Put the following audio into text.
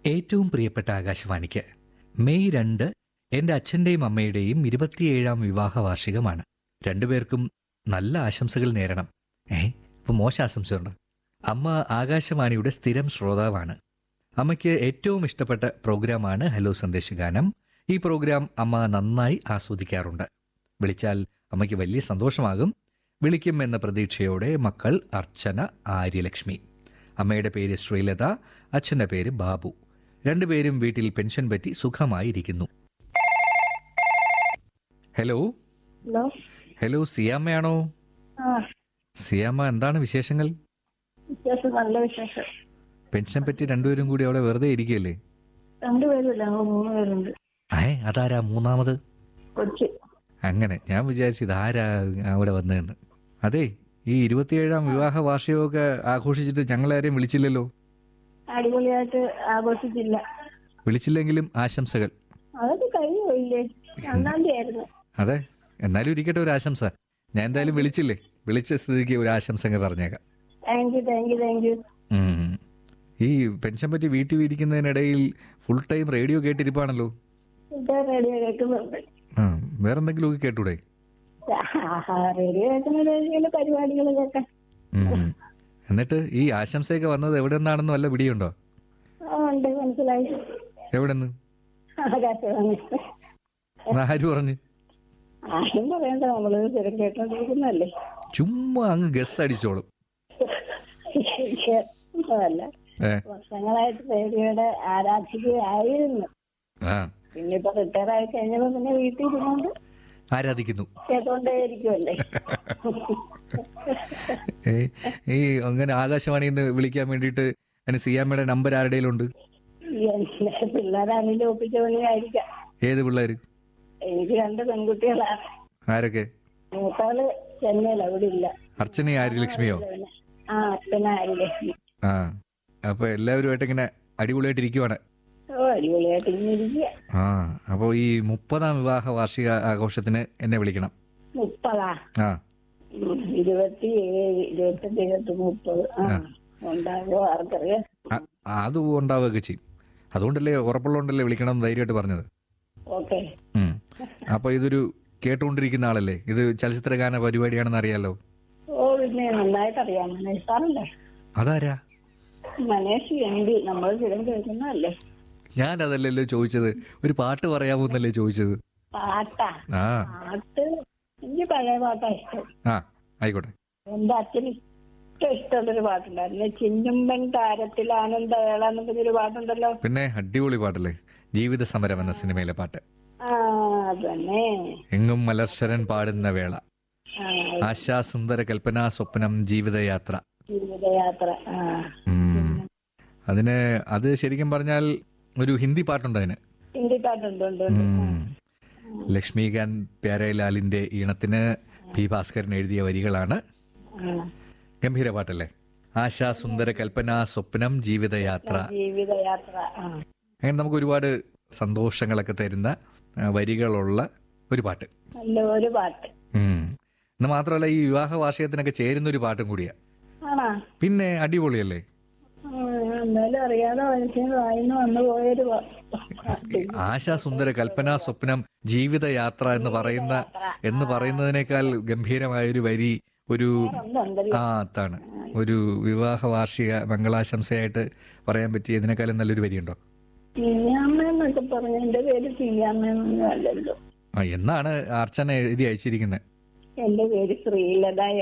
ഏറ്റവും പ്രിയപ്പെട്ട ആകാശവാണിക്ക് മെയ് രണ്ട് എൻ്റെ അച്ഛൻ്റെയും അമ്മയുടെയും ഇരുപത്തിയേഴാം വിവാഹ വാർഷികമാണ് രണ്ടുപേർക്കും നല്ല ആശംസകൾ നേരണം ഏ ഇപ്പൊ മോശം ആശംസയുണ്ട് അമ്മ ആകാശവാണിയുടെ സ്ഥിരം ശ്രോതാവാണ് അമ്മയ്ക്ക് ഏറ്റവും ഇഷ്ടപ്പെട്ട പ്രോഗ്രാമാണ് ഹലോ സന്ദേശഗാനം ഈ പ്രോഗ്രാം അമ്മ നന്നായി ആസ്വദിക്കാറുണ്ട് വിളിച്ചാൽ അമ്മയ്ക്ക് വലിയ സന്തോഷമാകും വിളിക്കും എന്ന പ്രതീക്ഷയോടെ മക്കൾ അർച്ചന ആര്യലക്ഷ്മി അമ്മയുടെ പേര് ശ്രീലത അച്ഛൻ്റെ പേര് ബാബു രണ്ടുപേരും വീട്ടിൽ പെൻഷൻ പറ്റി സുഖമായിരിക്കുന്നു ഹലോ ഹലോ ഹലോ സിയാമ്മയാണോ ആ സിയാമ്മ എന്താണ് വിശേഷങ്ങൾ വിശേഷം നല്ല വിശേഷം പെൻഷൻ പറ്റി രണ്ടുപേരും കൂടി അവിടെ വെറുതെ ഇരിക്കുകയല്ലേ രണ്ടുപേരുമില്ല ഞങ്ങൾ മൂന്ന് പേരുണ്ട് ഏ അതാരാ മൂന്നാമത് കൊച്ചി അങ്ങനെ ഞാൻ വിചാരിച്ചു ഇതാരാ അവിടെ വന്നതെന്ന് അതെ ഈ ഇരുപത്തിയേഴാം വിവാഹ വാർഷികമൊക്കെ ആഘോഷിച്ചിട്ട് ഞങ്ങളാരെയും വിളിച്ചില്ലല്ലോ അടിപൊളിയായിട്ട് ആഘോഷിച്ചില്ല വിളിച്ചില്ലെങ്കിലും ആശംസകൾ അതൊക്കെ കഴിഞ്ഞു പോയില്ലേ രണ്ടാം തീയതി ആയിരുന്നു അതെ എന്നാലും ഇരിക്കട്ടെ ഒരു ആശംസ ഞാൻ എന്തായാലും വിളിച്ചില്ലേ വിളിച്ച സ്ഥിതിക്ക് ഒരു ആശംസ അങ്ങ് പറഞ്ഞേക്കാം thank you thank you thank you ഉം. ഈ പെൻഷൻ പറ്റി വീട്ടിൽ ഇരിക്കുന്നതിനിടയിൽ ഫുൾ ടൈം റേഡിയോ കേട്ടിരിപ്പാണല്ലോ ഇതാ റേഡിയോ കേൾക്കുന്നുണ്ട് ആ വേറെന്തെങ്കിലുമൊക്കെ കേട്ടൂടെ ആഹാ, റേഡിയോ കേൾക്കുന്ന രീതിയില് പരിപാടികൾ കേൾക്കാം ഉം. എന്നിട്ട് ഈ ആശംസയൊക്കെ വന്നത് എവിടെ നിന്നാണെന്ന് വല്ല പിടിയുണ്ടോ ആ ഉണ്ട് മനസ്സിലായി എവിടെ നിന്ന് ആകാശവാണി ആര് പറഞ്ഞു ആരും പറയണ്ട നമ്മള് സ്ഥിരം കേട്ടോണ്ടിരിക്കുന്നല്ലേ ചുമ്മാ അങ്ങ് ഗസ് അടിച്ചോളും അല്ല ഏ വർഷങ്ങളായിട്ട് റേഡിയോയുടെ ആരാധികയായിരുന്നു ആ പിന്നെ ഇപ്പൊ റിട്ടയർ ആയി കഴിഞ്ഞപ്പോ പിന്നെ വീട്ടിൽ ഇരുന്നുകൊണ്ട് ആരാധിക്കുന്നു കേട്ടോണ്ടേ ഇരിക്കുമല്ലേ ഏ, ഈ അങ്ങനെ ആകാശവാണിയിൽ നിന്ന് വിളിക്കാൻ വേണ്ടിയിട്ട് അതിന് സിയാമ്മയുടെ നമ്പർ ആരുടെയിലും ഉണ്ട് എന്റെ പിള്ളേരാണെങ്കിലും ഒപ്പിച്ച പണിയായിരിക്കാം ഏത് പിള്ളേർ എനിക്ക് രണ്ട് പെൺകുട്ടികളാണ് ആരൊക്കെ മൂത്താള് ചെന്നൈയിൽ അവിടെ ഇല്ല അർച്ചന ആര്യലക്ഷ്മിയോ പിന്നെ ആ അച്ഛനായില്ലേ ആ അപ്പൊ എല്ലാവരുമായിട്ട് ഇങ്ങനെ അടിപൊളിയായിട്ട് ഇരിക്കുവാണ് ഓ അടിപൊളിയായിട്ട് ഇങ്ങനെ ഇരിക്കുക ആ അപ്പോൾ ഈ മുപ്പതാം വിവാഹ വാർഷിക ആഘോഷത്തിന് എന്നെ വിളിക്കണം മുപ്പതാ ആ ഉം, ഇരുപത്തി ഏഴ് ഇരുപത്തെട്ട് ഇരുപത്തി മുപ്പത് ആ ഉണ്ടാകുമോ ആർക്കറിയാം ആ, അത് ഉണ്ടാവുകയൊക്കെ ചെയ്യും അതുകൊണ്ടല്ലേ ഉറപ്പുള്ളതുകൊണ്ടല്ലേ വിളിക്കണം എന്ന് ധൈര്യമായിട്ട് പറഞ്ഞത് ഓക്കെ ഉം. അപ്പൊ ഇതൊരു കേട്ടുകൊണ്ടിരിക്കുന്ന ആളല്ലേ ഇത് ചലച്ചിത്രഗാന പരിപാടിയാണെന്ന് അറിയാലോ ഓ പിന്നെ നന്നായിട്ട് അറിയാം മനേഷ് സാറല്ലേ അതാരാ മനേഷ് എം ഡി നമ്മൾ സ്ഥിരം കേൾക്കുന്നതല്ലേ ഞാൻ അതല്ലല്ലോ ചോദിച്ചത് ഒരു പാട്ട് പറയാമോ എന്നല്ലേ ചോദിച്ചത് പാട്ടാ ആ പാട്ട് എനിക്ക് പഴയ പാട്ടാ ഇഷ്ടം ആ ആയിക്കോട്ടെ എന്റെ അച്ഛന് ഇഷ്ടം ഇഷ്ടമുള്ളൊരു പാട്ടുണ്ടായിരുന്നു ചിന്നുമ്പൻ താരത്തിൽ ആനന്ദവേള എന്ന് പറഞ്ഞൊരു പാട്ടുണ്ടല്ലോ പിന്നെ അടിപൊളി പാട്ടല്ലേ ജീവിത സമരം എന്ന സിനിമയിലെ പാട്ട് ആ അതന്നെ എങ്ങും മലർശരൻ പാടുന്ന വേള ആ ആശാസുന്ദര കൽപ്പനാ സ്വപ്നം ജീവിതയാത്ര ജീവിതയാത്ര ആ ഉം. അതിന് അത് ശരിക്കും പറഞ്ഞാൽ ഒരു ഹിന്ദി പാട്ടുണ്ട് അതിന് ഹിന്ദി പാട്ടുണ്ട് ഉണ്ട് ഉണ്ട്. ഉം. ലക്ഷ്മികാന്ത് പ്യാരലാലിന്റെ ഈണത്തിന് പി ഭാസ്കരൻ എഴുതിയ വരികളാണ് ആ. ഗംഭീര പാട്ടല്ലേ ആശാസുന്ദര കൽപ്പന സ്വപ്നം ജീവിതയാത്ര ജീവിതയാത്ര ആ അങ്ങനെ നമുക്ക് ഒരുപാട് സന്തോഷങ്ങളൊക്കെ തരുന്ന ആ, വരികളുള്ള ഒരു പാട്ട് നല്ല ഒരു പാട്ട് ഉം. എന്ന് മാത്രമല്ല ഈ വിവാഹ വാർഷികത്തിനൊക്കെ ചേരുന്ന ഒരു പാട്ടും കൂടിയാ ആണാ പിന്നെ അടിപൊളിയല്ലേ ആ, എന്തായാലും അറിയാതെ മനുഷ്യന് വായിന്ന് വന്നു പോയൊരു പാ- പാട്ട് ആശാസുന്ദര കൽപ്പന സ്വപ്നം ജീവിതയാത്ര എന്ന് പറയുന്ന എന്ന് പറയുന്നതിനേക്കാൾ ഗംഭീരമായ ഒരു വരി ഒരു ഉണ്ട്, ഉണ്ടല്ലോ. ആ അതാണ് ഒരു വിവാഹ വാർഷിക മംഗളാശംസയായിട്ട് പറയാൻ പറ്റിയ ഇതിനേക്കാളും നല്ലൊരു വരിയുണ്ടോ തീയാമ്മ എന്നൊക്കെ പറഞ്ഞു എന്റെ പേര് തീയാമ്മ എന്നൊന്നും അല്ലല്ലോ ആ എന്നാണ് അർച്ചന എഴുതി അയച്ചിരിക്കുന്നത് എന്റെ പേര് ശ്രീലത